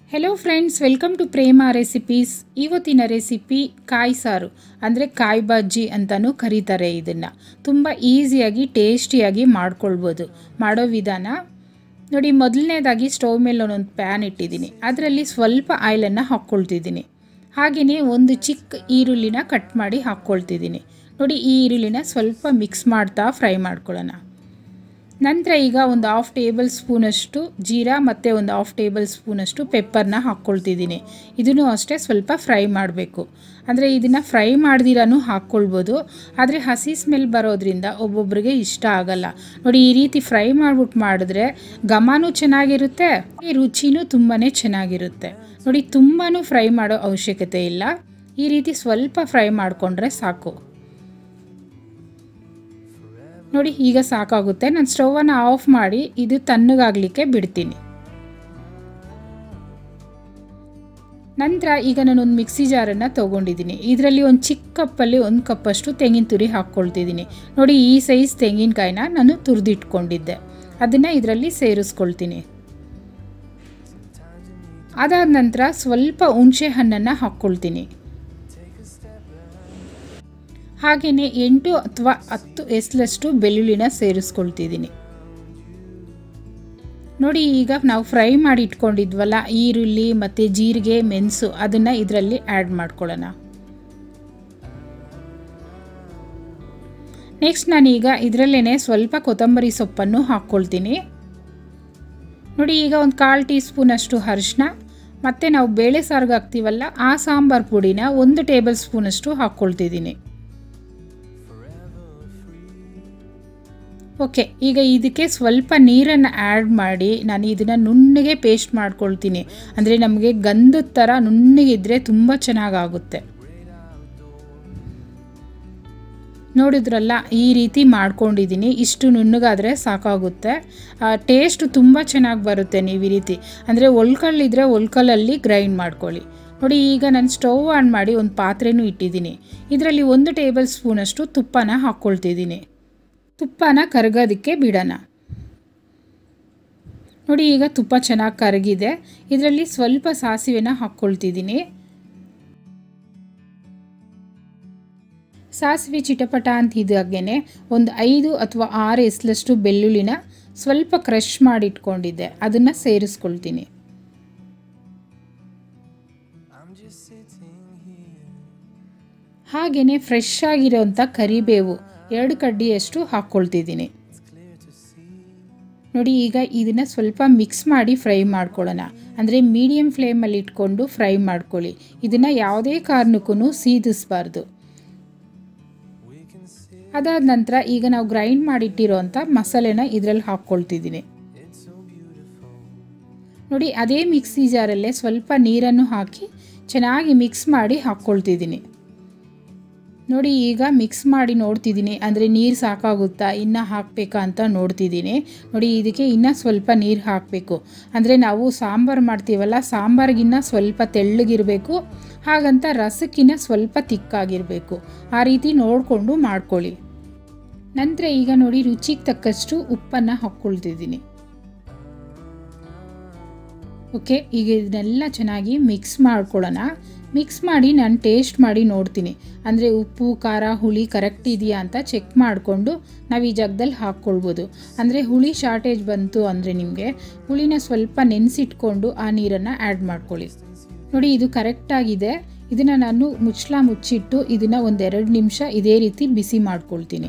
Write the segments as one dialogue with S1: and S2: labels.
S1: hello friends welcome to Prema recipes ಇವತ್ತಿನ recipe ಕಾಯಿ ಸಾರು ಅಂದರೆ ಕಾಯಿ ಬಜ್ಜಿ ಅಂತಲೂ ಕರೀತಾರೆ ಇದನ್ನು ತುಂಬ ಈಸಿಯಾಗಿ ಟೇಸ್ಟಿಯಾಗಿ ಮಾಡ್ಕೊಳ್ಬೋದು ಮಾಡೋ ವಿಧಾನ ನೋಡಿ ಮೊದಲನೇದಾಗಿ ಸ್ಟವ್ ಮೇಲೆ ಒಂದೊಂದು ಪ್ಯಾನ್ ಇಟ್ಟಿದ್ದೀನಿ ಅದರಲ್ಲಿ ಸ್ವಲ್ಪ ಆಯಿಲನ್ನು ಹಾಕ್ಕೊಳ್ತಿದ್ದೀನಿ ಹಾಗೆಯೇ ಒಂದು ಚಿಕ್ಕ ಈರುಳ್ಳಿನ ಕಟ್ ಮಾಡಿ ಹಾಕ್ಕೊಳ್ತಿದ್ದೀನಿ ನೋಡಿ ಈ ಈರುಳ್ಳಿನ ಸ್ವಲ್ಪ ಮಿಕ್ಸ್ ಮಾಡ್ತಾ ಫ್ರೈ ಮಾಡ್ಕೊಳ್ಳೋಣ ನಂತರ ಈಗ ಒಂದು ಹಾಫ್ ಟೇಬಲ್ ಸ್ಪೂನಷ್ಟು ಜೀರಾ ಮತ್ತು ಒಂದು ಹಾಫ್ ಟೇಬಲ್ ಸ್ಪೂನಷ್ಟು ಪೆಪ್ಪರ್ನ ಹಾಕ್ಕೊಳ್ತಿದ್ದೀನಿ ಇದನ್ನು ಅಷ್ಟೇ ಸ್ವಲ್ಪ ಫ್ರೈ ಮಾಡಬೇಕು ಅಂದರೆ ಇದನ್ನು ಫ್ರೈ ಮಾಡ್ದಿರಾನು ಹಾಕ್ಕೊಳ್ಬೋದು ಆದರೆ ಹಸಿ ಸ್ಮೆಲ್ ಬರೋದ್ರಿಂದ ಒಬ್ಬೊಬ್ಬರಿಗೆ ಇಷ್ಟ ಆಗಲ್ಲ ನೋಡಿ ಈ ರೀತಿ ಫ್ರೈ ಮಾಡ್ಬಿಟ್ಟು ಮಾಡಿದ್ರೆ ಘಮನೂ ಚೆನ್ನಾಗಿರುತ್ತೆ ಈ ರುಚಿನೂ ತುಂಬಾ ಚೆನ್ನಾಗಿರುತ್ತೆ ನೋಡಿ ತುಂಬಾ ಫ್ರೈ ಮಾಡೋ ಅವಶ್ಯಕತೆ ಇಲ್ಲ ಈ ರೀತಿ ಸ್ವಲ್ಪ ಫ್ರೈ ಮಾಡಿಕೊಂಡ್ರೆ ಸಾಕು ನೋಡಿ ಈಗ ಸಾಕಾಗುತ್ತೆ ನಾನು ಸ್ಟವನ್ನು ಆಫ್ ಮಾಡಿ ಇದು ತಣ್ಣಗಾಗಲಿಕ್ಕೆ ಬಿಡ್ತೀನಿ ನಂತರ ಈಗ ನಾನೊಂದು ಮಿಕ್ಸಿ ಜಾರನ್ನು ತೊಗೊಂಡಿದ್ದೀನಿ ಇದರಲ್ಲಿ ಒಂದು ಚಿಕ್ಕ ಕಪ್ಪಲ್ಲಿ ಒಂದು ಕಪ್ಪಷ್ಟು ತೆಂಗಿನ ತುರಿ ಹಾಕ್ಕೊಳ್ತಿದ್ದೀನಿ ನೋಡಿ ಈ ಸೈಜ್ ತೆಂಗಿನಕಾಯಿನ ನಾನು ತುರಿದಿಟ್ಕೊಂಡಿದ್ದೆ ಅದನ್ನು ಇದರಲ್ಲಿ ಸೇರಿಸ್ಕೊಳ್ತೀನಿ ಅದಾದ ನಂತರ ಸ್ವಲ್ಪ ಹುಣಸೆ ಹಣ್ಣನ್ನು ಹಾಕ್ಕೊಳ್ತೀನಿ ಹಾಗೆಯೇ ಎಂಟು ಅಥವಾ ಹತ್ತು ಎಸ್ಲಷ್ಟು ಬೆಳ್ಳುಳ್ಳಿನ ಸೇರಿಸ್ಕೊಳ್ತಿದ್ದೀನಿ ನೋಡಿ ಈಗ ನಾವು ಫ್ರೈ ಮಾಡಿ ಇಟ್ಕೊಂಡಿದ್ವಲ್ಲ ಈರುಳ್ಳಿ ಮತ್ತು ಜೀರಿಗೆ ಮೆಣಸು ಅದನ್ನು ಇದರಲ್ಲಿ ಆ್ಯಡ್ ಮಾಡ್ಕೊಳ್ಳೋಣ ನೆಕ್ಸ್ಟ್ ನಾನೀಗ ಇದರಲ್ಲೇ ಸ್ವಲ್ಪ ಕೊತ್ತಂಬರಿ ಸೊಪ್ಪನ್ನು ಹಾಕ್ಕೊಳ್ತೀನಿ ನೋಡಿ ಈಗ ಒಂದು ಕಾಲು ಟೀ ಸ್ಪೂನಷ್ಟು ಅರಿಶಿನ ಮತ್ತು ನಾವು ಬೇಳೆ ಸಾರಿಗೆ ಹಾಕ್ತೀವಲ್ಲ ಆ ಸಾಂಬಾರು ಪುಡಿನ ಒಂದು ಟೇಬಲ್ ಸ್ಪೂನಷ್ಟು ಹಾಕ್ಕೊಳ್ತಿದ್ದೀನಿ ಓಕೆ ಈಗ ಇದಕ್ಕೆ ಸ್ವಲ್ಪ ನೀರನ್ನು ಆ್ಯಡ್ ಮಾಡಿ ನಾನು ಇದನ್ನು ನುಣ್ಣಗೆ ಪೇಸ್ಟ್ ಮಾಡ್ಕೊಳ್ತೀನಿ ಅಂದರೆ ನಮಗೆ ಗಂಧದ ಥರ ನುಣ್ಣಗಿದ್ರೆ ತುಂಬ ಚೆನ್ನಾಗಾಗುತ್ತೆ ನೋಡಿದ್ರಲ್ಲ ಈ ರೀತಿ ಮಾಡ್ಕೊಂಡಿದ್ದೀನಿ ಇಷ್ಟು ನುಣ್ಣಗಾದರೆ ಸಾಕಾಗುತ್ತೆ ಟೇಸ್ಟ್ ತುಂಬ ಚೆನ್ನಾಗಿ ಬರುತ್ತೆ ನೀವು ಈ ರೀತಿ ಅಂದರೆ ಒಲ್ಕಲ್ಲಿದ್ದರೆ ಒಲ್ಕಲಲ್ಲಿ ಗ್ರೈಂಡ್ ಮಾಡ್ಕೊಳ್ಳಿ ನೋಡಿ ಈಗ ನಾನು ಸ್ಟವ್ ಆನ್ ಮಾಡಿ ಒಂದು ಪಾತ್ರೆನೂ ಇಟ್ಟಿದ್ದೀನಿ ಇದರಲ್ಲಿ ಒಂದು ಟೇಬಲ್ ಸ್ಪೂನಷ್ಟು ತುಪ್ಪನ ಹಾಕ್ಕೊಳ್ತಿದ್ದೀನಿ ತುಪ್ಪನ ಕರಗೋದಕ್ಕೆ ಬಿಡೋಣ ನೋಡಿ ಈಗ ತುಪ್ಪ ಚೆನ್ನಾಗಿ ಕರಗಿದೆ ಇದರಲ್ಲಿ ಸ್ವಲ್ಪ ಸಾಸಿವೆನ ಹಾಕ್ಕೊಳ್ತಿದ್ದೀನಿ ಸಾಸಿವೆ ಚಿಟಪಟ ಅಂತ ಇದಾಗೇ ಒಂದು ಐದು ಅಥವಾ ಆರು ಎಸ್ಲಷ್ಟು ಬೆಳ್ಳುಳ್ಳಿನ ಸ್ವಲ್ಪ ಕ್ರಷ್ ಮಾಡಿ ಇಟ್ಕೊಂಡಿದ್ದೆ ಅದನ್ನು ಸೇರಿಸ್ಕೊಳ್ತೀನಿ ಹಾಗೆಯೇ ಫ್ರೆಶ್ ಆಗಿರೋಂಥ ಕರಿಬೇವು ಎರಡು ಕಡ್ಡಿಯಷ್ಟು ಹಾಕ್ಕೊಳ್ತಿದ್ದೀನಿ ನೋಡಿ ಈಗ ಇದನ್ನು ಸ್ವಲ್ಪ ಮಿಕ್ಸ್ ಮಾಡಿ ಫ್ರೈ ಮಾಡ್ಕೊಳ್ಳೋಣ ಅಂದರೆ ಮೀಡಿಯಮ್ ಫ್ಲೇಮಲ್ಲಿ ಇಟ್ಕೊಂಡು ಫ್ರೈ ಮಾಡ್ಕೊಳ್ಳಿ ಇದನ್ನು ಯಾವುದೇ ಕಾರಣಕ್ಕೂ ಸೀದಿಸಬಾರ್ದು ಅದಾದ ನಂತರ ಈಗ ನಾವು ಗ್ರೈಂಡ್ ಮಾಡಿಟ್ಟಿರೋಂಥ ಮಸಾಲೆನ ಇದರಲ್ಲಿ ಹಾಕ್ಕೊಳ್ತಿದ್ದೀನಿ ನೋಡಿ ಅದೇ ಮಿಕ್ಸಿ ಜಾರಲ್ಲೇ ಸ್ವಲ್ಪ ನೀರನ್ನು ಹಾಕಿ ಚೆನ್ನಾಗಿ ಮಿಕ್ಸ್ ಮಾಡಿ ಹಾಕ್ಕೊಳ್ತಿದ್ದೀನಿ ನೋಡಿ ಈಗ ಮಿಕ್ಸ್ ಮಾಡಿ ನೋಡ್ತಿದ್ದೀನಿ ಅಂದರೆ ನೀರು ಸಾಕಾಗುತ್ತಾ ಇನ್ನೂ ಹಾಕಬೇಕಾ ಅಂತ ನೋಡ್ತಿದ್ದೀನಿ ನೋಡಿ ಇದಕ್ಕೆ ಇನ್ನೂ ಸ್ವಲ್ಪ ನೀರು ಹಾಕಬೇಕು ಅಂದರೆ ನಾವು ಸಾಂಬಾರು ಮಾಡ್ತೀವಲ್ಲ ಸಾಂಬಾರಿಗಿನ್ನ ಸ್ವಲ್ಪ ತೆಳ್ಳಗಿರಬೇಕು ಹಾಗಂತ ರಸಕ್ಕಿನ್ನ ಸ್ವಲ್ಪ ತಿಕ್ಕಾಗಿರಬೇಕು ಆ ರೀತಿ ನೋಡಿಕೊಂಡು ಮಾಡ್ಕೊಳ್ಳಿ ನಂತರ ಈಗ ನೋಡಿ ರುಚಿಗೆ ತಕ್ಕಷ್ಟು ಉಪ್ಪನ್ನು ಹಾಕ್ಕೊಳ್ತಿದ್ದೀನಿ ಓಕೆ ಈಗ ಇದನ್ನೆಲ್ಲ ಚೆನ್ನಾಗಿ ಮಿಕ್ಸ್ ಮಾಡ್ಕೊಳ್ಳೋಣ ಮಿಕ್ಸ್ ಮಾಡಿ ನಾನು ಟೇಸ್ಟ್ ಮಾಡಿ ನೋಡ್ತೀನಿ ಅಂದರೆ ಉಪ್ಪು ಖಾರ ಹುಳಿ ಕರೆಕ್ಟ್ ಇದೆಯಾ ಅಂತ ಚೆಕ್ ಮಾಡಿಕೊಂಡು ನಾವು ಈ ಜಾಗದಲ್ಲಿ ಹಾಕ್ಕೊಳ್ಬೋದು ಅಂದರೆ ಹುಳಿ ಶಾರ್ಟೇಜ್ ಬಂತು ಅಂದರೆ ನಿಮಗೆ ಹುಳಿನ ಸ್ವಲ್ಪ ನೆನೆಸಿಟ್ಕೊಂಡು ಆ ನೀರನ್ನು ಆ್ಯಡ್ ಮಾಡ್ಕೊಳ್ಳಿ ನೋಡಿ ಇದು ಕರೆಕ್ಟಾಗಿದೆ ಇದನ್ನು ನಾನು ಮುಚ್ಚಳ ಮುಚ್ಚಿಟ್ಟು ಇದನ್ನು ಒಂದೆರಡು ನಿಮಿಷ ಇದೇ ರೀತಿ ಬಿಸಿ ಮಾಡ್ಕೊಳ್ತೀನಿ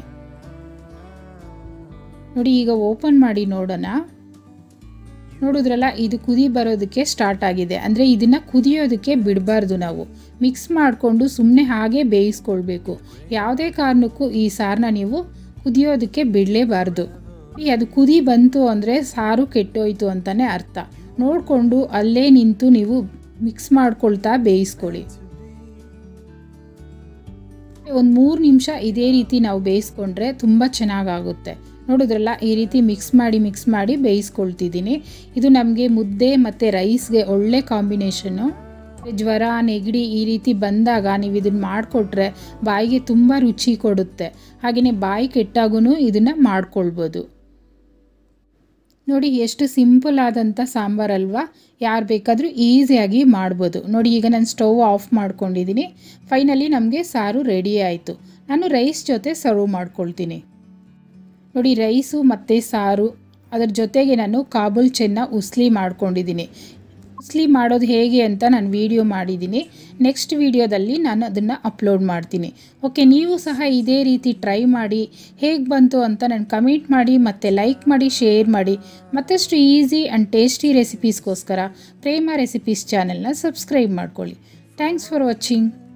S1: ನೋಡಿ ಈಗ ಓಪನ್ ಮಾಡಿ ನೋಡೋಣ ನೋಡಿದ್ರಲ್ಲ ಇದು ಕುದಿ ಬರೋದಕ್ಕೆ ಸ್ಟಾರ್ಟ್ ಆಗಿದೆ ಅಂದರೆ ಇದನ್ನು ಕುದಿಯೋದಕ್ಕೆ ಬಿಡಬಾರ್ದು ನಾವು ಮಿಕ್ಸ್ ಮಾಡಿಕೊಂಡು ಸುಮ್ಮನೆ ಹಾಗೆ ಬೇಯಿಸ್ಕೊಳ್ಬೇಕು ಯಾವುದೇ ಕಾರಣಕ್ಕೂ ಈ ಸಾರನ್ನ ನೀವು ಕುದಿಯೋದಕ್ಕೆ ಬಿಡಲೇಬಾರ್ದು ಅದು ಕುದಿ ಬಂತು ಅಂದರೆ ಸಾರು ಕೆಟ್ಟೋಯ್ತು ಅಂತಲೇ ಅರ್ಥ ನೋಡಿಕೊಂಡು ಅಲ್ಲೇ ನಿಂತು ನೀವು ಮಿಕ್ಸ್ ಮಾಡ್ಕೊಳ್ತಾ ಬೇಯಿಸ್ಕೊಳ್ಳಿ ಒಂದು ಮೂರು ನಿಮಿಷ ಇದೇ ರೀತಿ ನಾವು ಬೇಯಿಸ್ಕೊಂಡ್ರೆ ತುಂಬ ಚೆನ್ನಾಗಾಗುತ್ತೆ ನೋಡಿದ್ರಲ್ಲ ಈ ರೀತಿ ಮಿಕ್ಸ್ ಮಾಡಿ ಮಿಕ್ಸ್ ಮಾಡಿ ಬೇಯಿಸ್ಕೊಳ್ತಿದ್ದೀನಿ ಇದು ನಮಗೆ ಮುದ್ದೆ ಮತ್ತು ರೈಸ್ಗೆ ಒಳ್ಳೆ ಕಾಂಬಿನೇಷನ್ನು ಜ್ವರ ನೆಗಡಿ ಈ ರೀತಿ ಬಂದಾಗ ನೀವು ಇದನ್ನು ಮಾಡಿಕೊಟ್ರೆ ಬಾಯಿಗೆ ತುಂಬ ರುಚಿ ಕೊಡುತ್ತೆ ಹಾಗೆಯೇ ಬಾಯಿ ಕೆಟ್ಟಾಗೂ ಇದನ್ನು ಮಾಡ್ಕೊಳ್ಬೋದು ನೋಡಿ ಎಷ್ಟು ಸಿಂಪಲ್ ಆದಂಥ ಸಾಂಬಾರಲ್ವಾ ಯಾರು ಬೇಕಾದರೂ ಈಸಿಯಾಗಿ ಮಾಡ್ಬೋದು ನೋಡಿ ಈಗ ನಾನು ಸ್ಟವ್ ಆಫ್ ಮಾಡ್ಕೊಂಡಿದ್ದೀನಿ ಫೈನಲಿ ನಮಗೆ ಸಾರು ರೆಡಿ ಆಯಿತು ನಾನು ರೈಸ್ ಜೊತೆ ಸರ್ವ್ ಮಾಡ್ಕೊಳ್ತೀನಿ ನೋಡಿ ರೈಸು ಮತ್ತು ಸಾರು ಅದರ ಜೊತೆಗೆ ನಾನು ಕಾಬೂಲ್ ಚೆನ್ನ ಉಸ್ಲಿ ಮಾಡ್ಕೊಂಡಿದ್ದೀನಿ ಉಸ್ಲಿ ಮಾಡೋದು ಹೇಗೆ ಅಂತ ನಾನು ವಿಡಿಯೋ ಮಾಡಿದ್ದೀನಿ ನೆಕ್ಸ್ಟ್ ವಿಡಿಯೋದಲ್ಲಿ ನಾನು ಅದನ್ನು ಅಪ್ಲೋಡ್ ಮಾಡ್ತೀನಿ ಓಕೆ ನೀವು ಸಹ ಇದೇ ರೀತಿ ಟ್ರೈ ಮಾಡಿ ಹೇಗೆ ಬಂತು ಅಂತ ನಾನು ಕಮೆಂಟ್ ಮಾಡಿ ಮತ್ತು ಲೈಕ್ ಮಾಡಿ ಶೇರ್ ಮಾಡಿ ಮತ್ತಷ್ಟು ಈಸಿ ಆ್ಯಂಡ್ ಟೇಸ್ಟಿ ರೆಸಿಪೀಸ್ಗೋಸ್ಕರ ಪ್ರೇಮ ರೆಸಿಪೀಸ್ ಚಾನೆಲ್ನ ಸಬ್ಸ್ಕ್ರೈಬ್ ಮಾಡ್ಕೊಳ್ಳಿ ಥ್ಯಾಂಕ್ಸ್ ಫಾರ್ ವಾಚಿಂಗ್